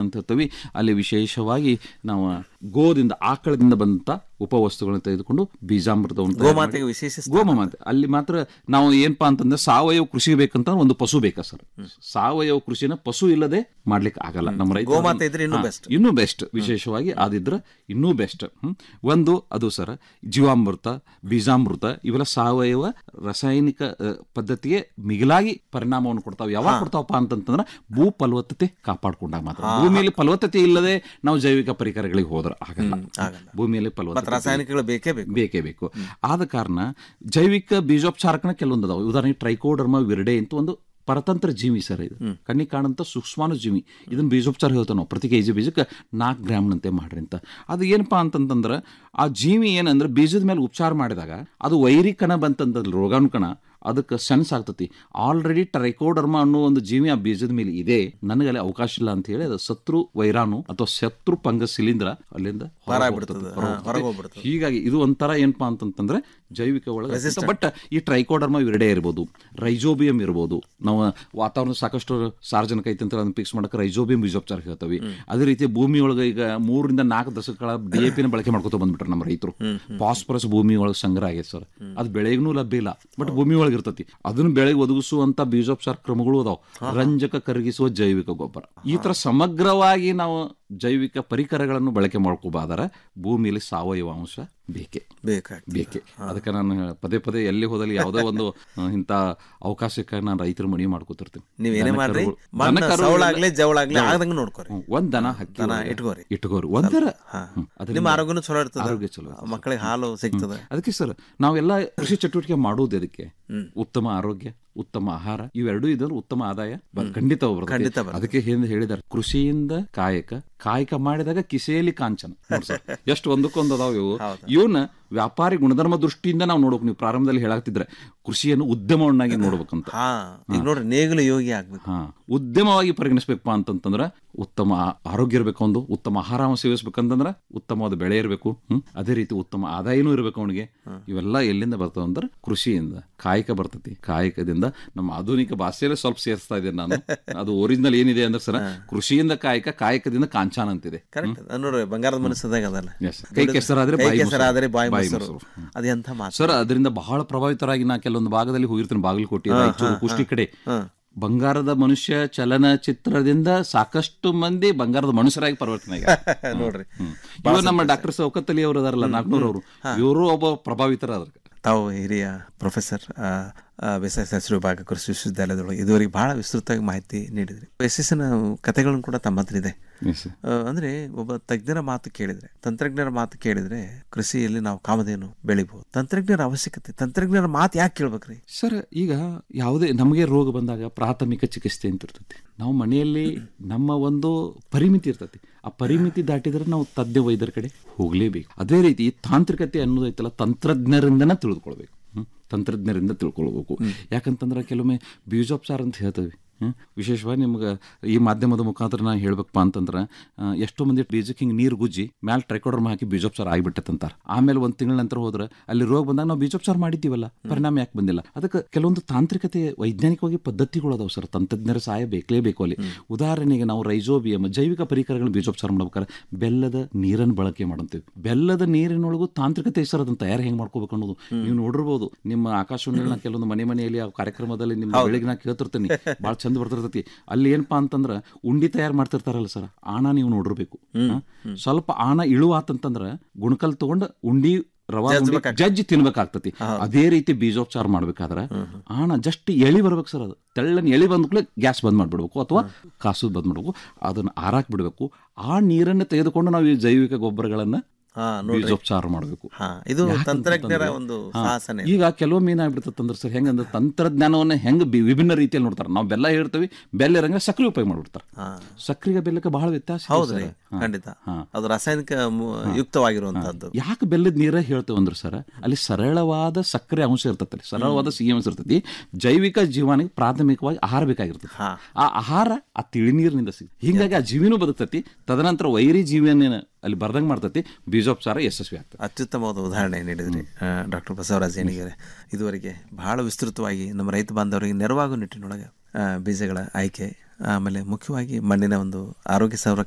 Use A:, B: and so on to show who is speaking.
A: ಅಂತ ಹೇಳ್ತೀವಿ ಅಲ್ಲಿ ವಿಶೇಷವಾಗಿ ನಾವು ಗೋದಿಂದ ಆಕಳದಿಂದ ಬಂದಂತ ಉಪವಸ್ತುಗಳನ್ನ ತೆಗೆದುಕೊಂಡು ಬೀಜಾಮೃತವನ್ನು ತಯಾರು ಮಾಡಿ-
B: ಗೋಮಾತೆಗೆ ವಿಶೇಷ ಸ್ಥಾನ.
A: ಗೋಮಾತೆ ಅಲ್ಲಿ ಮಾತ್ರ ನಾವು ಏನಪ್ಪಾ ಅಂತಂದ್ರೆ ಸಾವಯವ ಕೃಷಿ ಬೇಕಂತ ಒಂದು ಪಶು ಬೇಕಾ ಸರ್ ಸಾವಯವ ಕೃಷಿನ ಪಶು ಇಲ್ಲದೆ ಮಾಡ್ಲಿಕ್ಕೆ ಆಗಲ್ಲ ನಮ್ಮ ರೈತ
B: ಗೋಮಾತೆ ಇದ್ರೆ ಇನ್ನೂ
A: ಹಾ,
B: best.
A: ಇನ್ನೂ ಬೆಸ್ಟ್ ವಿಶೇಷವಾಗಿ ಅದಿದ್ರೆ ಇನ್ನೂ ಬೆಸ್ಟ್ ಒಂದು ಅದು ಸರ್ ಜೀವಾಮೃತ ಬೀಜಾಮೃತ ಇವೆಲ್ಲ ಸಾವಯವ ರಾಸಾಯನಿಕ ಆ, ಪದ್ಧತಿಗೆ ಮಿಗಿಲಾಗಿ ಪರಿಣಾಮವನ್ನು ಕೊಡ್ತಾವೆ ಯಾವಾಗ ಕೊಡ್ತಾವಪ್ಪ ಅಂತಂತಂದ್ರೆ ಭೂ ಫಲವತ್ತತೆ ಕಾಪಾಡ್ಕೊಂಡಾಗ ಮಾತ್ರ ಭೂಮಿಯಲ್ಲಿ ಫಲವತ್ತತೆ ಇಲ್ಲದೆ ನಾವು ಜೈವಿಕ ಪರಿಕರಗಳಿಗೆ ಹೋದ್ರೆ ಆಗಲ್ಲ ಭೂಮಿಯಲ್ಲಿ
B: ಮತ್ತೆ
A: ಫಲವತ್ತತೆ
B: ರಾಸಾಯನಿಕಗಳು ಬೇಕೇ ಬೇಕು
A: ಬೇಕೇ ಬೇಕು ಆದ ಕಾರಣ ಜೈವಿಕ ಬೀಜೋಪಚಾರಕನ ಕೆಲವೊಂದು ಅದಾವ ಉದಾಹರಣೆಗೆ ಟ್ರೈಕೋಡರ್ಮ ವಿರಡೆ ಅಂತ ಒಂದು ಪರತಂತ್ರ ಜೀವಿ ಸರ್ ಇದು ಕಣ್ಣಿಗೆ ಕಾಣಂತ ಸೂಕ್ಷ್ಮಾಣು ಜೀವಿ ಇದನ್ನ ಬೀಜೋಪಚಾರ ಹೇಳ್ತೇವೆ ನಾವು ಪ್ರತಿ ಕೆಜಿ ಬೀಜಕ್ಕೆ ನಾಲ್ಕು ಗ್ರಾಮ್ನಂತೆ ಮಾಡ್ರಿ ಅಂತ ಅದು ಏನಪ್ಪಾ ಅಂತಂತಂದ್ರೆ ಆ ಜೀವಿ ಏನಂದ್ರೆ ಬೀಜದ ಮೇಲೆ ಉಪಚಾರ ಮಾಡಿದಾಗ ಅದು ವೈರಿ ಕಣ ಬಂತಂತಂದ್ರೆ ರೋಗಾಣು ಕಣ ಅದಕ್ಕೆ ಸೆನ್ಸ್ ಆಗ್ತತಿ ಆಲ್ರೆಡಿ ಟ್ರೈಕೋಡರ್ಮ ಅನ್ನೋ ಒಂದು ಜೀವಿ ಆ ಬೀಜದ ಮೇಲೆ ಇದೆ ನನಗಲ್ಲಿ ಅವಕಾಶ ಇಲ್ಲ ಅಂತ ಹೇಳಿ ಅದು ಶತ್ರು ವೈರಾಣು ಅಥವಾ ಶತ್ರು ಪಂಗಸ್ ಶಿಲೀಂಧ್ರ ಅಲ್ಲಿಂದ
B: ಹೊರಗ್ಬಿಡ್ತದೆ.
A: ಹೊರಗೆ
B: ಹಾ, ಹೊರಗೆ ಹೋಗ್ಬಿಡ್ತದೆ.
A: ಹೀಗಾಗಿ ಇದು ಒಂಥರ ಏನಪ್ಪಾ ಅಂತಂತಂದ್ರೆ ಜೈವಿಕ ಒಳಗೆ ಬಟ್ ಈ ಟ್ರೈಕೋಡರ್ಮ ವಿರಡೆ ಇರ್ಬೋದು ರೈಜೋಬಿಯಂ ಇರ್ಬೋದು ನಾವು ವಾತಾವರಣ ಸಾಕಷ್ಟು ಸಾರ್ವಜನಿಕ ಐತೆ ಅಂತ ಅದನ್ನ ಫಿಕ್ಸ್ ಮಾಡಕ್ಕೆ ರೈಜೋಬಿಯಂ ಬೀಜೋಪಚಾರ ಹೇಳ್ತೀವಿ ಅದೇ ರೀತಿ ಭೂಮಿ ಒಳಗೆ ಈಗ ಮೂರರಿಂದ ನಾಲ್ಕು ದಶಕಗಳ ಡಿ ಎ ಪಿನ ಬಳಕೆ ಮಾಡ್ಕೊತ ಬಂದ್ಬಿಟ್ರೆ ನಮ್ಮ ರೈತರು ಫಾಸ್ಫರಸ್ ಭೂಮಿ ಒಳಗೆ ಸಂಗ್ರಹ ಆಗೈತೆ ಸರ್ ಅದು ಬೆಳೆಗೂ ಲಭ್ಯ ಇಲ್ಲ ಬಟ್ ಭೂಮಿ ಒಳಗೆ ಇರ್ತತಿ ಅದನ್ನ ಬೆಳೆಗೆ ಒದಗಿಸುವಂತ ಬೀಜೋಪಚಾರ ಕ್ರಮಗಳು ಅದಾವ ರಂಜಕ ಕರಗಿಸುವ ಜೈವಿಕ ಗೊಬ್ಬರ ಈ ತರ ಸಮಗ್ರವಾಗಿ ನಾವು ಜೈವಿಕ ಪರಿಕರಗಳನ್ನು ಬಳಕೆ ಮಾಡ್ಕೋಬಾದರೆ ಭೂಮಿಯಲ್ಲಿ ಸಾವಯವ ಅಂಶ ಬೇಕೇ
B: ಬೇಕಾಗ್ತದೆ.
A: ಬೇಕೆ ಅದಕ್ಕೆ ನಾನು ಪದೇ ಪದೇ ಎಲ್ಲಿ ಹೋದಲ್ಲಿ ಯಾವುದೋ ಒಂದು ಆ, ಇಂಥ ಅವಕಾಶಕ್ಕೆ ನಾನು ರೈತರ ಮಣಿ ಮಾಡ್ಕೋತಿರ್ತೀನಿ
B: ನೀವೇನೇ
A: ದನ
B: ಮಾಡ್ರಿ
A: ಕರುಗಳು-
B: ಮಣ್ಣು
A: ದನ ಕರುಗಳು
B: ಸವಳಾಗ್ಲಿ ಜವಳಾಗ್ಲಿ
A: ಜವಳ.
B: ಆಗದಂಗೆ ನೋಡ್ಕೊರಿ
A: ಹ್ಮ್, ಒಂದ್ ದನ ಹಕ್ಕಿ
B: ದನ
A: ಒಳಗೆ
B: ಇಟ್ಕೋರಿ.
A: ಇಟ್ಕೋರಿ ಒಂದರ
B: ಹಾ.
A: ಹ್ಮ್, ಅದರಿಂದ
B: ನಿಮ್ಮ ಆರೋಗ್ಯನೂ ಚಲೋ ಇರ್ತದೆ
A: ಆರೋಗ್ಯ ಚಲೋ
B: ಮಕ್ಕಳಿಗೆ ಹಾಲು ಸಿಗ್ತದೆ
A: ಅದಕ್ಕೆ ಸರ್ ನಾವೆಲ್ಲ ಕೃಷಿ ಚಟುವಟಿಕೆ ಮಾಡುವುದು ಅದಕ್ಕೆ ಉತ್ತಮ ಆರೋಗ್ಯ ಉತ್ತಮ ಆಹಾರ ಇವೆರಡೂ ಇದ್ರೆ ಉತ್ತಮ ಆದಾಯ ಬ- ಖಂಡಿತ ಬರ್ತದೆ.
B: ಖಂಡಿತ ಬರ್ತದೆ.
A: ಅದಕ್ಕೆ ಹಿಂದೆ ಹೇಳಿದಾರೆ ಕೃಷಿಯಿಂದ ಕಾಯಕ ಕಾಯಕ ಮಾಡಿದಾಗ ಕಿಸೆಯಲ್ಲಿ ಕಾಂಚನ ನೋಡ್ ಸರ್ ಎಷ್ಟು ಒಂದಕ್ಕೊಂದು ಅದಾವ ಇವು ಇವನ್ನ ವ್ಯಾಪಾರಿ ಗುಣಧರ್ಮ ದೃಷ್ಟಿಯಿಂದ ನಾವು ನೋಡ್ಬೇಕು ನೀವು ಪ್ರಾರಂಭದಲ್ಲಿ ಹೇಳಾಗ್ತಿದ್ರೆ ಕೃಷಿಯನ್ನು ಉದ್ಯಮವನ್ನಾಗಿ ನೋಡ್ಬೇಕಂತ
B: ಹಾ ಈಗ ನೋಡ್ರಿ ನೇಗಿಲು ಯೋಗಿ ಆಗ್ಬೇಕು
A: ಹಾ ಉದ್ಯಮವಾಗಿ ಪರಿಗಣಿಸ್ಬೇಕಪ್ಪ ಅಂತಂತಂದ್ರೆ ಉತ್ತಮ ಆ- ಆರೋಗ್ಯ ಇರಬೇಕು ಒಂದು ಉತ್ತಮ ಆಹಾರ ಸೇವಿಸ್ಬೇಕಂತಂದ್ರೆ ಉತ್ತಮವಾದ ಬೆಳೆ ಇರಬೇಕು ಹ್ಮ್ ಅದೇ ರೀತಿ ಉತ್ತಮ ಆದಾಯನೂ ಇರಬೇಕು ಅವನಿಗೆ ಇವೆಲ್ಲ ಎಲ್ಲಿಂದ ಬರ್ತಾವ ಅಂದ್ರೆ ಕೃಷಿಯಿಂದ ಕಾಯಕ ಬರ್ತತಿ ಕಾಯಕದಿಂದ ನಮ್ಮ ಆಧುನಿಕ ಭಾಷೆಯಲ್ಲೇ ಸ್ವಲ್ಪ ಸೇರಿಸ್ತಾ ಇದ್ದೇನೆ ನಾನು ಅದು ಒರಿಜಿನಲ್ ಏನಿದೆ ಅಂದ್ರೆ ಸರ್ ಕೃಷಿಯಿಂದ ಕಾಯಕ ಕಾಯಕದಿಂದ ಕಾಂಚಾನ ಅಂತಿದೆ
B: ಕರೆಕ್ಟ್ ನೋಡ್ರಿ ಬಂಗಾರದ ಮನಸ್ಸದಾಗ ಅದಲ್ಲ
A: Yes. ಕೈ ಕೆಸರಾದ್ರೆ
B: ಕೈ
A: ಬಾಯಿ ಮೊಸರು.
B: ಕೆಸರಾದರೆ ಬಾಯಿ
A: ಬಾಯಿ
B: ಮೊಸರು
A: ಮೊಸರು.
B: ಅದು ಎಂಥ ಮಾತು
A: ಸರ್ ಅದರಿಂದ ಬಹಳ ಪ್ರಭಾವಿತರಾಗಿ ನಾ ಕೆಲವೊಂದು ಭಾಗದಲ್ಲಿ ಹೋಗಿರ್ತೀನಿ ಬಾಗಲಕೋಟೆ ರಾಯಚೂರು ಕುಷ್ಟಿ ಕಡೆ ಬಂಗಾರದ ಮನುಷ್ಯ ಚಲನಚಿತ್ರದಿಂದ ಸಾಕಷ್ಟು ಮಂದಿ ಬಂಗಾರದ ಮನುಷ್ಯರಾಗಿ ಪರಿವರ್ತನೆ ಆಗ್ಯಾರ.
B: ನೋಡ್ರಿ
A: ಹ್ಮ್. ಇವರು ನಮ್ಮ ಡಾಕ್ಟರ್ ಸೌಕತ್ತಲಿ ಅವರು ಅದಾರಲ್ಲ ನಾಗ್ನೂರ್ ಅವರು ಇವರು ಒಬ್ಬ ಪ್ರಭಾವಿತರ ಅದ್ರ
B: ತಾವು ಹಿರಿಯ ಪ್ರೊಫೆಸರ್ ಬೇಸಾಯ ಶಾಸ್ತ್ರ ವಿಭಾಗ ಕೃಷಿ ವಿಶ್ವವಿದ್ಯಾಲಯದೊಳಗೆ ಇದುವರೆಗೆ ಬಹಳ ವಿಸ್ತೃತವಾಗಿ ಮಾಹಿತಿ ನೀಡಿದ್ರಿ ಯಶಸ್ಸಿನ ಕಥೆಗಳನ್ನು ಕೂಡ ತಮ್ಮ ಹತ್ರ ಇದೆ ಆ, ಅಂದ್ರೆ ಒಬ್ಬ ತಜ್ಞರ ಮಾತು ಕೇಳಿದ್ರೆ ತಂತ್ರಜ್ಞರ ಮಾತು ಕೇಳಿದ್ರೆ ಕೃಷಿಯಲ್ಲಿ ನಾವು ಕಾಮಧೇನು ಬೆಳಿಬಹುದು ತಂತ್ರಜ್ಞರ ಅವಶ್ಯಕತೆ ತಂತ್ರಜ್ಞರ ಮಾತು ಯಾಕೆ ಕೇಳ್ಬೇಕ್ರಿ
A: ಸರ್ ಈಗ ಯಾವುದೇ ನಮಗೆ ರೋಗ ಬಂದಾಗ ಪ್ರಾಥಮಿಕ ಚಿಕಿತ್ಸೆ ಅಂತ ಇರ್ತೈತಿ ನಾವು ಮನೆಯಲ್ಲಿ ನಮ್ಮ ಒಂದು ಪರಿಮಿತಿ ಇರ್ತೈತಿ ಆ ಪರಿಮಿತಿ ದಾಟಿದ್ರೆ ನಾವು ತಜ್ಞ ವೈದ್ಯರ ಕಡೆ ಹೋಗ್ಲೇಬೇಕು ಅದೇ ರೀತಿ ತಾಂತ್ರಿಕತೆ ಅನ್ನೋದೈತಲ್ಲ ತಂತ್ರಜ್ಞರಿಂದನೇ ತಿಳಿದುಕೊಳ್ಬೇಕು ಹ್ಮ್? ತಂತ್ರಜ್ಞರಿಂದ ತಿಳ್ಕೊಳ್ಬೇಕು ಯಾಕಂತಂದ್ರೆ ಕೆಲವೊಮ್ಮೆ ಬೀಜೋಪಚಾರ ಅಂತ ಹೇಳ್ತೇವೆ ಹ್ಮ್? ವಿಶೇಷವಾಗಿ ನಿಮ್ಗೆ ಈ ಮಾಧ್ಯಮದ ಮುಖಾಂತರ ನಾನು ಹೇಳ್ಬೇಕಪ್ಪ ಅಂತಂದ್ರೆ ಆ, ಎಷ್ಟೋ ಮಂದಿ ಬೀಜಕ್ಕೆ ಹಿಂಗೆ ನೀರು ಗುಜ್ಜಿ ಮ್ಯಾಲ್ ಟ್ರೈಕೋಡರ್ಮ ಹಾಕಿ ಬೀಜೋಪಚಾರ ಆಗಿಬಿಟ್ಟಂತಾರ ಆಮೇಲೆ ಒಂದು ತಿಂಗಳ ನಂತರ ಹೋದ್ರೆ ಅಲ್ಲಿ ರೋಗ ಬಂದಾಗ ನಾವು ಬೀಜೋಪಚಾರ ಮಾಡಿದ್ದೀವಲ್ಲ ಪರಿಣಾಮ ಯಾಕೆ ಬಂದಿಲ್ಲ ಅದಕ್ಕೆ ಕೆಲವೊಂದು ತಾಂತ್ರಿಕತೆ ವೈಜ್ಞಾನಿಕವಾಗಿ ಪದ್ಧತಿಗಳು ಅದಾವ ಸರ್ ತಂತ್ರಜ್ಞರ ಸಹಾಯ ಬೇಕಲೇಬೇಕು ಅಲ್ಲಿ ಉದಾಹರಣೆಗೆ ನಾವು ರೈಜೋಬಿಯಮ್ ಜೈವಿಕ ಪರಿಕರಗಳು ಬೀಜೋಪಚಾರ ಮಾಡ್ಬೇಕಾದ್ರೆ ಬೆಲ್ಲದ ನೀರನ್ನು ಬಳಕೆ ಮಾಡಂತೀವಿ ಬೆಲ್ಲದ ನೀರಿನೊಳಗೂ ತಾಂತ್ರಿಕತೆ ಸರ್ ಅದನ್ನ ತಯಾರು ಹೆಂಗ್ ಮಾಡ್ಕೋಬೇಕು ಅನ್ನೋದು ನೀವು ನೋಡಿರ್ಬೋದು ನಿಮ್ಮ ಆಕಾಶವಾಣಿಯಲ್ಲಿ ನಾ ಕೆಲವೊಂದು ಮನೆ ಮನೆಯಲ್ಲಿ ಆ ಕಾರ್ಯಕ್ರಮದಲ್ಲಿ ನಿಮ್ಮ ಬೆಳಿಗ್ಗೆ ನಾ ಕೇಳ್ತಿರ್ತೀನಿ ಭಾಳ ಚಂದ ಬರ್ತಿರ್ತೈತಿ ಅಲ್ಲಿ ಏನಪ್ಪಾ ಅಂತಂದ್ರ ಉಂಡಿ ತಯಾರು ಮಾಡ್ತಿರ್ತಾರಲ್ಲ ಸರ್ ಆಣ ನೀವು ನೋಡಿರ್ಬೇಕು ಹಾ? ಸ್ವಲ್ಪ ಆಣ ಇಳುವಾತಂತಂದ್ರ ಗುಣಕಲ್ ತಗೊಂಡ್ ಉಂಡಿ ರವಾ ಉಂಡಿ ಜಜ್ಜಿ ತಿನ್ಬೇಕಾಗ್ತತಿ ಅದೇ ರೀತಿ ಬೀಜೋಪಚಾರ ಮಾಡ್ಬೇಕಾದ್ರ ಆಣ ಜಸ್ಟ್ ಎಳಿ ಬರ್ಬೇಕು ಸರ್ ಅದು ತೆಳ್ಳನ್ ಎಳಿ ಬಂದ್ಕೂಲೆ ಗ್ಯಾಸ್ ಬಂದ್ ಮಾಡ್ಬಿಡ್ಬೇಕು ಅಥವಾ ಕಾಸು ಬಂದ್ ಮಾಡ್ಬೇಕು ಅದನ್ನ ಆರಾಕ್ ಬಿಡ್ಬೇಕು ಆ ನೀರನ್ನು ತೆಗೆದುಕೊಂಡು ನಾವು ಈ ಜೈವಿಕ ಗೊಬ್ಬರಗಳನ್ನ
B: ಹಾ ನೋಡ್ರಿ
A: ಬೀಜೋಪಚಾರ ಮಾಡಬೇಕು
B: ಹಾ ಇದು ತಂತ್ರಜ್ಞರ ಒಂದು ಸಾಹಸನೆ
A: ಈಗ ಕೆಲವೊಮ್ಮೆ ಏನಾಗ್ಬಿಡ್ತದೆ ಅಂದ್ರೆ ಸರ್ ಹೆಂಗಂದ್ರೆ ತಂತ್ರಜ್ಞಾನವನ್ನ ಹೆಂಗ್ ಬಿ- ವಿಭಿನ್ನ ರೀತಿಯಲ್ಲಿ ನೋಡ್ತಾರೆ ನಾವು ಬೆಲ್ಲ ಹೇಳ್ತೀವಿ ಬೆಲ್ಲ ಇರಂಗ ಸಕ್ಕರೆ ಉಪಯೋಗ ಮಾಡ್ಬಿಡ್ತಾರೆ
B: ಹಾ
A: ಸಕ್ಕರೆಗೆ ಬೆಲ್ಲಕ್ಕೆ ಬಹಳ ವ್ಯತ್ಯಾಸ ಇದೆ
B: ಹೌದ್ರಿ
A: ಸರ್. ಹಾ.
B: ಖಂಡಿತ
A: ಹಾ.
B: ಅದು ರಾಸಾಯನಿಕ ಮು- ಯುಕ್ತವಾಗಿರುವಂತಹದ್ದು
A: ಯಾಕೆ ಬೆಲ್ಲದ ನೀರ ಹೇಳ್ತೇವೆ ಅಂದ್ರೆ ಸರ್ ಅಲ್ಲಿ ಸರಳವಾದ ಸಕ್ಕರೆ ಅಂಶ ಇರ್ತೈತಿ ಸರಳವಾದ ಸಿಹಿ ಅಂಶ ಇರ್ತೈತಿ ಜೈವಿಕ ಜೀವನಿಗೆ ಪ್ರಾಥಮಿಕವಾಗಿ ಆಹಾರ ಬೇಕಾಗಿರ್ತೈತಿ
B: ಹಾ.
A: ಆ ಆಹಾರ ಆ ತಿಳಿನೀರಿನಿಂದ ಸಿಗ ಹಿಂಗಾಗಿ ಆ ಜೀವಿನೂ ಬದುಕ್ತೈತಿ ತದನಂತರ ವೈರಿ ಜೀವಿಯನ್ನ ಅಲ್ಲಿ ಬರ್ದಂಗ್ ಮಾಡ್ತೈತಿ ಬೀಜೋಪಚಾರ ಯಶಸ್ವಿ ಆಗ್ತದೆ
B: ಅತ್ಯುತ್ತಮವಾದ ಉದಾಹರಣೆ ನೀಡಿದ್ರಿ ಡಾಕ್ಟರ್ ಬಸವರಾಜ್ ಏಣಿಗೆರೆ ಇದುವರೆಗೆ ಬಹಳ ವಿಸ್ತೃತವಾಗಿ ನಮ್ಮ ರೈತ ಬಾಂಧವರಿಗೆ ನೆರವಾಗುವ ನಿಟ್ಟಿನೊಳಗೆ ಆ, ಬೀಜಗಳ ಆಯ್ಕೆ ಆಮೇಲೆ ಮುಖ್ಯವಾಗಿ ಮಣ್ಣಿನ ಒಂದು ಆರೋಗ್ಯ ಸಂರಕ್ಷಣೆ